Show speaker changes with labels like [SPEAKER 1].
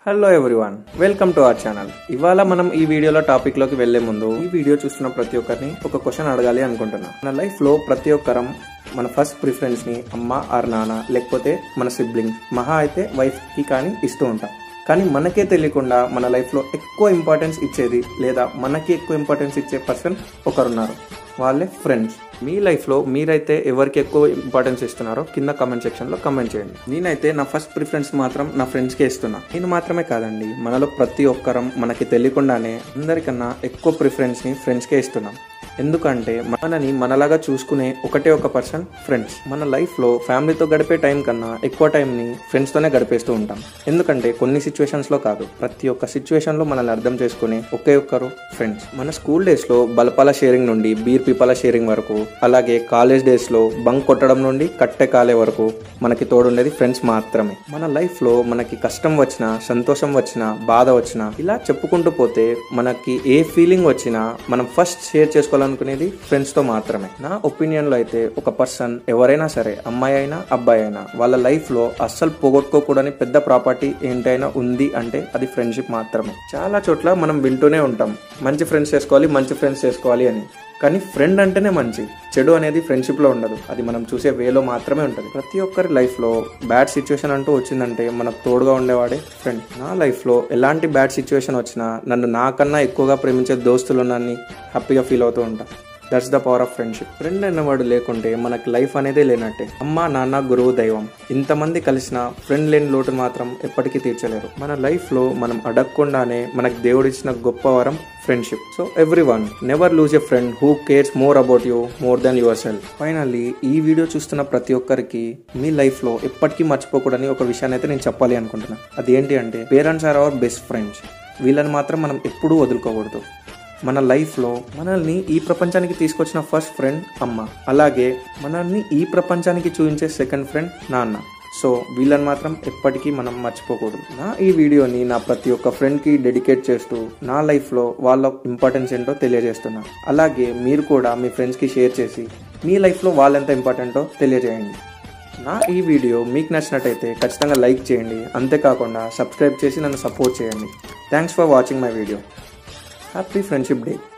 [SPEAKER 1] hello everyone welcome to our channel ఇవాళ మనం ఈ వీడియోలో టాపిక్ లోకి వెళ్లే ముందు ఈ వీడియో చూస్తున్న ప్రతి ఒక్కరిని ఒక క్వశ్చన్ అడగాలి అనుకుంటున్నా మన లైఫ్ లో ప్రతి ఒక్కరం మన ఫస్ట్ ప్రిఫరెన్స్ ని అమ్మ ఆర్ నాన్న లేకపోతే మన సిబ్లింగ్స్ మహా అయితే వైఫ్ కి కానీ ఇస్తూ ఉంటాం కానీ మనకే తెలియకుండా మన లైఫ్ లో ఎక్కువ ఇంపార్టెన్స్ ఇచ్చేది లేదా మనకి ఎక్కువ ఇంపార్టెన్స్ ఇచ్చే పర్సన్ ఒకరున్నారు వాళ్ళే ఫ్రెండ్స్ మీ లైఫ్లో మీరైతే ఎవరికి ఎక్కువ ఇంపార్టెన్స్ ఇస్తున్నారో కింద కమెంట్ సెక్షన్లో కమెంట్ చేయండి నేనైతే నా ఫస్ట్ ప్రిఫరెన్స్ మాత్రం నా ఫ్రెండ్స్కే ఇస్తున్నా నేను మాత్రమే కాదండి మనలో ప్రతి ఒక్కరం మనకి తెలియకుండానే అందరికన్నా ఎక్కువ ప్రిఫరెన్స్ని ఫ్రెండ్స్కే ఇస్తున్నాం ఎందుకంటే మనని మనలాగా చూసుకునే ఒకటే ఒక పర్సన్ ఫ్రెండ్స్ మన లైఫ్లో ఫ్యామిలీతో గడిపే టైం కన్నా ఎక్కువ టైంని ఫ్రెండ్స్తోనే గడిపేస్తూ ఉంటాం ఎందుకంటే కొన్ని సిచ్యువేషన్స్లో కాదు ప్రతి ఒక్క సిచ్యువేషన్లో మనల్ని అర్థం చేసుకునే ఒకే ఒక్కరు ఫ్రెండ్స్ మన స్కూల్ డేస్లో బలపాల షేరింగ్ నుండి బీర్ పీపాల షేరింగ్ వరకు అలాగే కాలేజ్ డేస్లో బంక్ కొట్టడం నుండి కట్టె కాలే వరకు మనకి తోడుండేది ఫ్రెండ్స్ మాత్రమే మన లైఫ్లో మనకి కష్టం వచ్చినా సంతోషం వచ్చినా బాధ వచ్చినా ఇలా చెప్పుకుంటూ పోతే మనకి ఏ ఫీలింగ్ వచ్చినా మనం ఫస్ట్ షేర్ చేసుకోవాలనుకునేది ఫ్రెండ్స్తో మాత్రమే నా ఒపీనియన్లో అయితే ఒక పర్సన్ ఎవరైనా సరే అమ్మాయి అయినా అబ్బాయి అయినా వాళ్ళ లైఫ్లో అస్సలు పోగొట్టుకోకూడని పెద్ద ప్రాపర్టీ ఏంటైనా ఉంది అంటే అది ఫ్రెండ్షిప్ మాత్రమే చాలా చోట్ల మనం వింటూనే ఉంటాం మంచి ఫ్రెండ్స్ చేసుకోవాలి మంచి ఫ్రెండ్స్ చేసుకోవాలి అని కానీ ఫ్రెండ్ అంటేనే మంచి చెడు అనేది ఫ్రెండ్షిప్లో ఉండదు అది మనం చూసే వేలో మాత్రమే ఉంటుంది ప్రతి ఒక్కరి లైఫ్లో బ్యాడ్ సిచ్యువేషన్ అంటూ వచ్చిందంటే మనకు తోడుగా ఉండేవాడే ఫ్రెండ్ నా లైఫ్లో ఎలాంటి బ్యాడ్ సిచ్యువేషన్ వచ్చినా నన్ను నాకన్నా ఎక్కువగా ప్రేమించే దోస్తులు నన్ను హ్యాపీగా ఫీల్ అవుతూ ఉంటా that's the power of friendship friend అన్నవాడు లేకుంటే మనకి లైఫ్ అనేదే లేనట్టే అమ్మ నాన్న గురువు దైవం ఇంతమంది కలిసిన ఫ్రెండ్ లేని లోటు మాత్రం ఎప్పటికీ తీర్చలేరు మన లైఫ్లో మనం అడగకుండానే మనకు దేవుడిచ్చిన గొప్ప వరం friendship so everyone never lose a friend who cares more about you more than yourself finally ఈ వీడియో చూస్తున్న ప్రతి ఒక్కరికి మీ లైఫ్లో ఎప్పటికీ మర్చిపోకూడని ఒక విషయాన్ని అయితే నేను చెప్పాలి అనుకుంటున్నా అదేంటి అంటే parents are our best friends వీళ్ళని మాత్రం మనం ఎప్పుడూ వదులుకోకూడదు మన లైఫ్లో మనల్ని ఈ ప్రపంచానికి తీసుకొచ్చిన ఫస్ట్ ఫ్రెండ్ అమ్మ అలాగే మనల్ని ఈ ప్రపంచానికి చూపించే సెకండ్ ఫ్రెండ్ నాన్న సో వీళ్ళని మాత్రం ఎప్పటికీ మనం మర్చిపోకూడదు నా ఈ వీడియోని నా ప్రతి ఒక్క ఫ్రెండ్కి డెడికేట్ చేస్తూ నా లైఫ్లో వాళ్ళ ఇంపార్టెన్స్ ఏంటో తెలియజేస్తున్నా అలాగే మీరు కూడా మీ ఫ్రెండ్స్కి షేర్ చేసి మీ లైఫ్లో వాళ్ళెంత ఇంపార్టెంటో తెలియజేయండి నా ఈ వీడియో మీకు నచ్చినట్టయితే ఖచ్చితంగా లైక్ చేయండి అంతేకాకుండా సబ్స్క్రైబ్ చేసి నన్ను సపోర్ట్ చేయండి thanks for watching my video happy friendship day